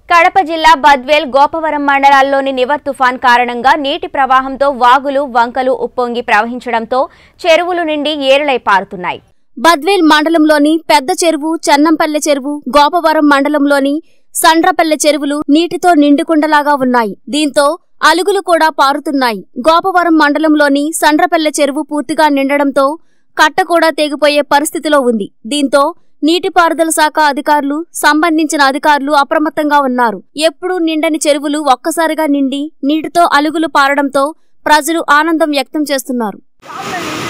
కడప జిల్లా బద్వేల్ గోపవరం మండలాల్లోని నివర్ తుఫాన్ కారణంగా నీటి ప్రవాహంతో వాగులు వంకలు ఉప్పొంగి ప్రవహించడంతో చెరువులు నిండి ఏరులై పారుతున్నాయి బద్వేల్ మండలంలోని పెద్ద చెరువు చెన్నంపల్లె చెరువు గోపవరం మండలంలోని సండ్రపల్లె చెరువులు నీటితో నిండుకుండలాగా ఉన్నాయి దీంతో అలుగులు కూడా పారుతున్నాయి గోపవరం మండలంలోని సండ్రపల్లె చెరువు పూర్తిగా నిండడంతో కట్ట కూడా తెగిపోయే పరిస్థితిలో ఉంది దీంతో నీటిపారుదల శాఖ అధికారులు సంబంధించిన అధికారులు అప్రమత్తంగా ఉన్నారు ఎప్పుడూ నిండని చెరువులు ఒక్కసారిగా నిండి నీటితో అలుగులు పారడంతో ప్రజలు ఆనందం వ్యక్తం చేస్తున్నారు కావున